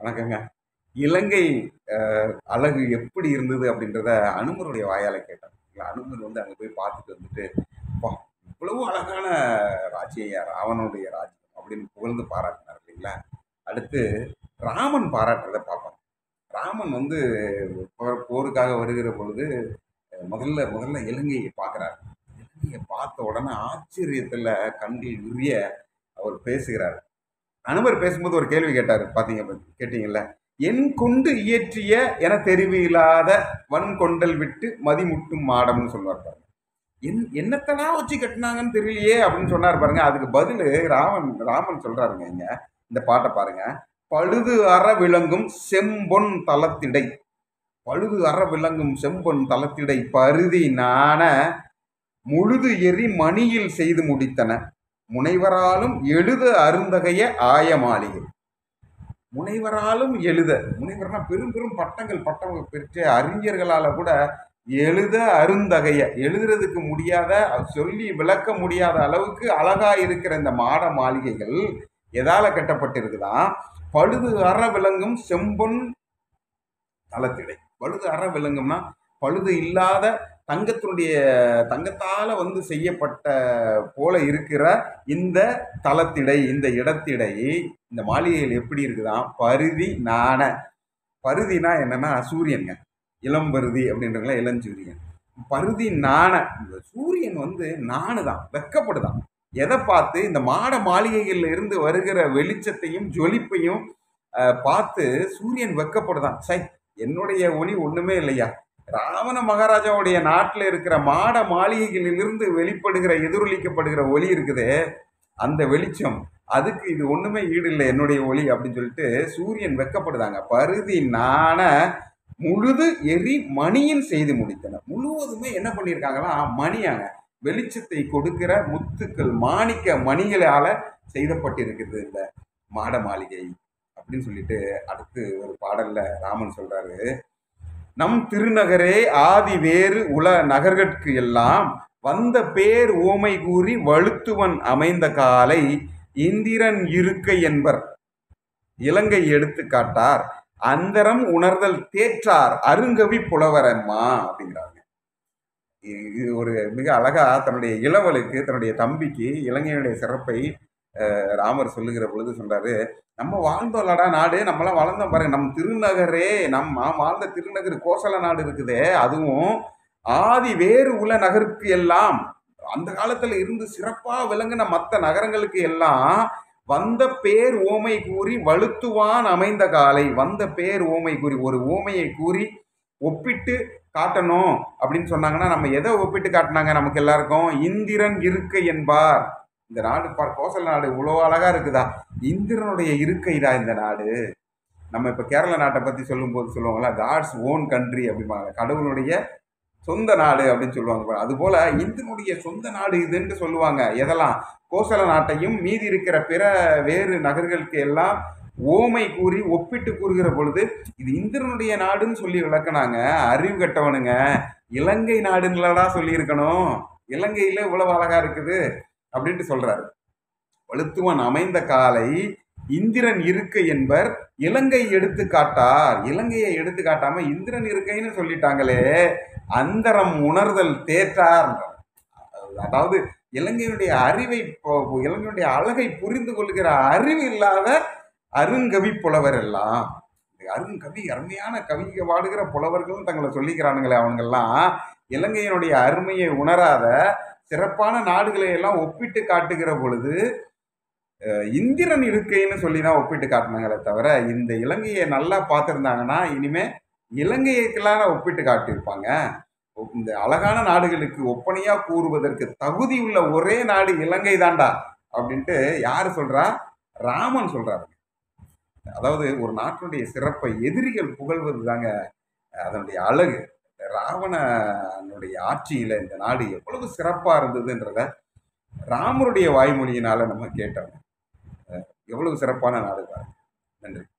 வணக்கங்க இலங்கை அஹ், அழகு எப்படி இருந்தது அப்படின்றத அனுமருடைய வாயால் கேட்டார் இல்ல, அனுமர் வந்து அங்கே போய் பார்த்துட்டு வந்துட்டு "அப்பா, இவ்வளவு அழகான ராஜ்யம் யார் ராவனுடைய ராஜ்யம் அப்படின்னு புகழ்ந்து பாராட்டினார் இல்லைங்களா அடுத்து ராமன் பாராட்டுறதை பார்ப்போம் ராமன் வந்து போர்- போருக்காக வருகிற பொழுது அஹ், முதல்ல முதல்ல இலங்கையை பார்க்குறாரு இலங்கையை பார்த்த உடனே ஆச்சரியத்தில் கண்கள் உரிய அவர் பேசுகிறார் அனுமர் பேசும்போது ஒரு கேள்வி கேட்டார் பார்த்தீங்க கேட்டீங்கல்ல என் கொண்டு இயற்றிய என தெரிவில்லாத வன் கொண்டல் விட்டு மதிமுட்டும் மாடம்னு சொல்லுவார் பாருங்க என் என்னத்தெல்லாம் வச்சு கட்டினாங்கன்னு தெரியலையே அப்படின்னு சொன்னார் பாருங்க அதுக்கு பதில் ராமன் ராமன் சொல்றாருங்க இங்க இந்த பாட்டை பாருங்க பழுது அற விளங்கும் செம்பொன் தலத்திடை பழுது அற விளங்கும் செம்பொன் தலத்திடை பருதி நாண முழுது எரி மணியில் செய்து முடித்தன முனைவராலும் எழுத அருந்தகைய ஆய மாளிகை முனைவராலும் எழுத முனைவர்னா பெரும் பெரும் பட்டங்கள் பட்டம் பெற்ற அறிஞர்களால கூட எழுத அருந்தகைய எழுதுறதுக்கு முடியாத சொல்லி விளக்க முடியாத அளவுக்கு அழகா இருக்கிற இந்த மாட மாளிகைகள் எதால கட்டப்பட்டிருக்குதான் பழுது அற விளங்கும் செம்பொன் தளத்திடை பழுது அற விளங்கும்னா பழுது இல்லாத தங்கத்தினுடைய தங்கத்தால வந்து செய்யப்பட்ட போல இருக்கிற இந்த தளத்திடை இந்த இடத்திடை இந்த மாளிகைகள் எப்படி இருக்குதான் பருதி நாண பருதினா என்னன்னா சூரியனுங்க இளம்பருதி அப்படின்றதுல இளஞ்சூரியன் பருதி நாண இந்த சூரியன் வந்து நாணு தான் வெக்கப்படுதான் எதை பார்த்து இந்த மாட மாளிகைகள்ல இருந்து வருகிற வெளிச்சத்தையும் ஜொலிப்பையும் அஹ், பார்த்து சூரியன் வெக்கப்படுதான் சை என்னுடைய ஒளி ஒண்ணுமே இல்லையா ராவண மகாராஜாவுடைய நாட்டில் இருக்கிற மாட மாளிகைகளிலிருந்து வெளிப்படுகிற எதிரொலிக்கப்படுகிற ஒளி இருக்குதே அந்த வெளிச்சம் அதுக்கு இது ஒண்ணுமே ஈடு இல்லை என்னுடைய ஒளி அப்படின்னு சொல்லிட்டு சூரியன் வெக்கப்படுதாங்க பருதி நாண முழுது எரி மணியின் செய்து முடித்தனர் முழுவதுமே என்ன பண்ணியிருக்காங்கன்னா மணியாங்க வெளிச்சத்தை கொடுக்கிற முத்துக்கள் மாணிக்க மணிகளால செய்தப்பட்டிருக்குது இந்த மாட மாளிகை அப்படின்னு சொல்லிட்டு அடுத்து ஒரு பாடல்ல ராமன் சொல்றாரு நம் திருநகரே ஆதி வேறு உல நகர்கட்கு எல்லாம் வந்த பேர் ஓமை கூறி வழுத்துவன் அமைந்த காலை இந்திரன் இருக்கை என்பர் இலங்கை எடுத்து காட்டார் அந்தரம் உணர்தல் தேற்றார் அருங்கவி புலவரம்மா அப்படிங்கிறாங்க இ- இது ஒரு மிக அழகா தன்னுடைய இளவலுக்கு தன்னுடைய தம்பிக்கு இலங்கையினுடைய சிறப்பை அஹ், ராமர் சொல்லுகிற பொழுது சொல்றாரு நம்ம வாழ்ந்தோம்லடா நாடு நம்மளாம் வளர்ந்தோம் பாருங்க நம் திருநகரே நம் நாம் வாழ்ந்த திருநகர் கோசல நாடு இருக்குதே அதுவும் ஆதி வேறு உள்ள நகருக்கு எல்லாம் அந்த காலத்துல இருந்து சிறப்பா விளங்கின மற்ற நகரங்களுக்கு எல்லாம் வந்த பேர் ஓமை கூறி வலுத்துவான் அமைந்த காலை வந்த பேர் ஓமை கூறி ஒரு ஓமையை கூறி ஒப்பிட்டு காட்டணும் அப்படின்னு சொன்னாங்கன்னா நம்ம எதை ஒப்பிட்டு காட்டினாங்க நமக்கு எல்லாருக்கும் இந்திரன் இருக்கை என்பார் இந்த நாடு பார் கோசல நாடு இவ்வளோ அழகா இருக்குதா இந்திரனுடைய இருக்கைதா இந்த நாடு நம்ம இப்போ கேரள நாட்டை பற்றி சொல்லும்போது சொல்லுவாங்களா காட்ஸ் ஓன் கண்ட்ரி அப்படிம்பாங்க கடவுளுடைய சொந்த நாடு அப்படின்னு சொல்லுவாங்க பாரு. அதுபோல இந்திரனுடைய சொந்த நாடு இதுன்னு சொல்லுவாங்க எதெல்லாம் கோசல நாட்டையும் மீதி இருக்கிற பிற வேறு நகர்களுக்கு எல்லாம் ஓமை கூறி ஒப்பிட்டு கூறுகிற பொழுது இது இந்திரனுடைய நாடுன்னு சொல்லி விளக்குனாங்க அறிவு கட்டவனுங்க இலங்கை நாடுங்களடா சொல்லியிருக்கணும் இலங்கையில இவ்வளவு அழகா இருக்குது அப்படின்ட்டு சொல்றாரு வலுத்துவன் அமைந்த காலை இந்திரன் இருக்கை என்பர் இலங்கை எடுத்து காட்டார் இலங்கையை எடுத்து காட்டாம இந்திரன் இருக்கைன்னு சொல்லிட்டாங்களே அந்தரம் உணர்தல் தேற்றார் அதாவது இலங்கையினுடைய அறிவை இப்போ- இலங்கையினுடைய அழகை புரிந்து கொள்கிற அறிவு இல்லாத அருங்கவி புலவர் எல்லாம் இந்த அருங்கவி அருமையான கவிங்க பாடுகிற புலவர்களும் தங்களை சொல்லிக்கிறானுங்களே அவனுங்கெல்லாம் இலங்கையினுடைய அருமையை உணராத சிறப்பான நாடுகளை எல்லாம் ஒப்பிட்டு காட்டுகிற பொழுது அஹ், இந்திரன் இருக்கைன்னு சொல்லி தான் ஒப்பிட்டு காட்டினாங்களே தவிர இந்த இலங்கையை நல்லா பார்த்துருந்தாங்கன்னா இனிமே இலங்கையெல்லாம் ஒப்பிட்டு காட்டியிருப்பாங்க இந்த அழகான நாடுகளுக்கு ஒப்பனையா கூறுவதற்கு தகுதி உள்ள ஒரே நாடு இலங்கை தான்டா அப்படின்ட்டு யார் சொல்றா ராமன் சொல்றாரு அதாவது ஒரு நாட்டினுடைய சிறப்பை எதிரிகள் புகழ்வது தாங்க அதனுடைய அழகு ராவணனுடைய ஆட்சியில இந்த நாடு எவ்வளவு சிறப்பா இருந்ததுன்றத ராமருடைய வாய்மொழியினால நம்ம கேட்டோம் அஹ் எவ்வளவு சிறப்பான நாடு பாருங்க நன்றி